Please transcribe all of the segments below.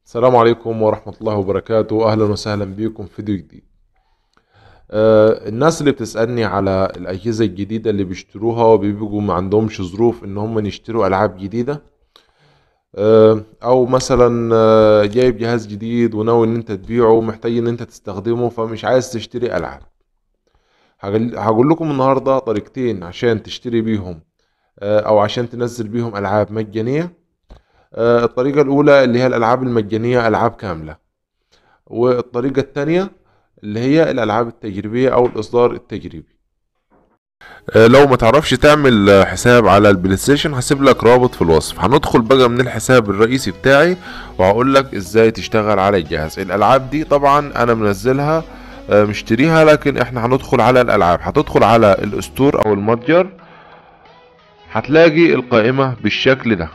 السلام عليكم ورحمة الله وبركاته أهلا وسهلا بكم في فيديو جديد آه الناس اللي بتسألني على الأجهزة الجديدة اللي بيشتروها وبيبقوا ما عندهمش ظروف إن هم يشتروا ألعاب جديدة آه أو مثلا آه جايب جهاز جديد وناوي إن أنت تبيعه ومحتاج إن أنت تستخدمه فمش عايز تشتري ألعاب هقول هقول لكم النهاردة طريقتين عشان تشتري بيهم آه أو عشان تنزل بيهم ألعاب مجانية آه، الطريقة الأولى اللي هي الألعاب المجانية ألعاب كاملة والطريقة التانية اللي هي الألعاب التجريبية أو الإصدار التجريبي آه، لو ما تعرفش تعمل آه، حساب على البلاي ستيشن هسيب لك رابط في الوصف هندخل بقى من الحساب الرئيسي بتاعي وهقول لك ازاي تشتغل على الجهاز الالعاب دي طبعا انا منزلها مشتريها لكن احنا هندخل على الالعاب هتدخل على الاستور او المتجر هتلاقي القائمة بالشكل ده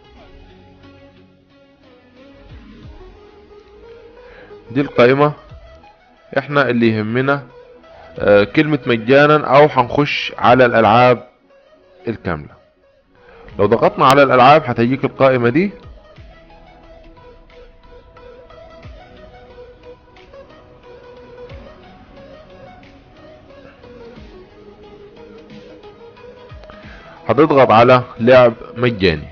دي القائمة احنا اللي يهمنا آه، كلمة مجانا او هنخش على الالعاب الكاملة لو ضغطنا على الالعاب هتجيك القائمة دي هتضغط على لعب مجاني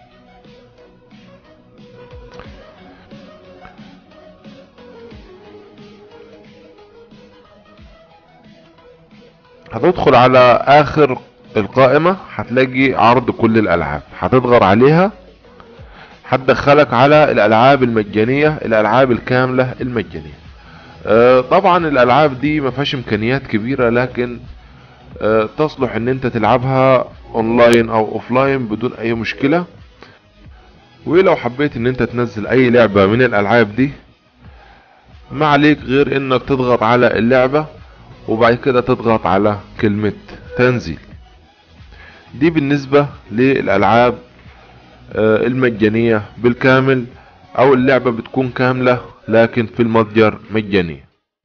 هتدخل على اخر القائمة هتلاقي عرض كل الالعاب هتضغط عليها هتدخلك على الالعاب المجانية الالعاب الكاملة المجانية آه طبعا الالعاب دي ما فيهاش امكانيات كبيرة لكن آه تصلح ان انت تلعبها اونلاين او اوفلاين بدون اي مشكلة ولو حبيت ان انت تنزل اي لعبة من الالعاب دي ما عليك غير انك تضغط على اللعبة وبعد كده تضغط على كلمة تنزيل دي بالنسبة للألعاب آه، المجانية بالكامل أو اللعبة بتكون كاملة لكن في المتجر مجانية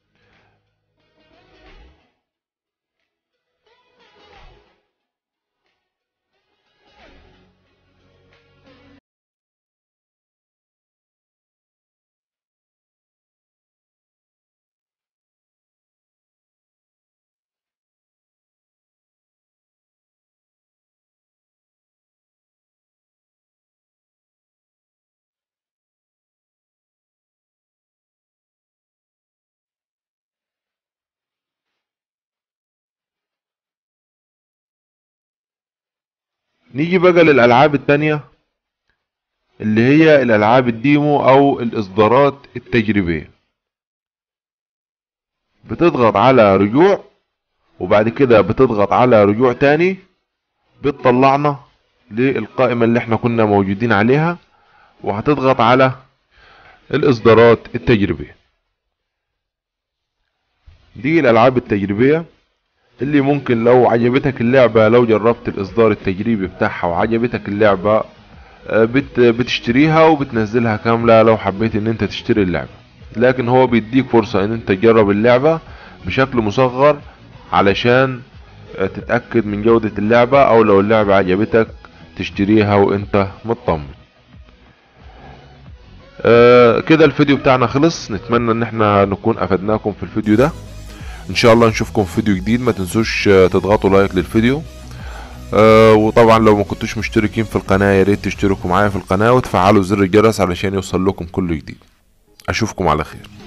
نيجي بقى للألعاب التانية اللي هي الألعاب الديمو أو الإصدارات التجريبية بتضغط على رجوع وبعد كده بتضغط على رجوع تاني بتطلعنا للقائمة اللي احنا كنا موجودين عليها وهتضغط على الإصدارات التجريبية دي الألعاب التجريبية اللي ممكن لو عجبتك اللعبة لو جربت الاصدار التجريبي بتاعها وعجبتك اللعبة آه، بت بتشتريها وبتنزلها كاملة لو حبيت ان انت تشتري اللعبة لكن هو بيديك فرصة ان انت تجرب اللعبة بشكل مصغر علشان آه، تتأكد من جودة اللعبة او لو اللعبة عجبتك تشتريها وانت مطمن آه كده الفيديو بتاعنا خلص نتمنى ان احنا نكون افدناكم في الفيديو ده ان شاء الله نشوفكم في فيديو جديد ما تنسوش آه، تضغطوا لايك للفيديو آه وطبعا لو ما كنتوش مشتركين في القناة يا ريت تشتركوا معايا في القناة وتفعلوا زر الجرس علشان يوصل لكم كل جديد اشوفكم على خير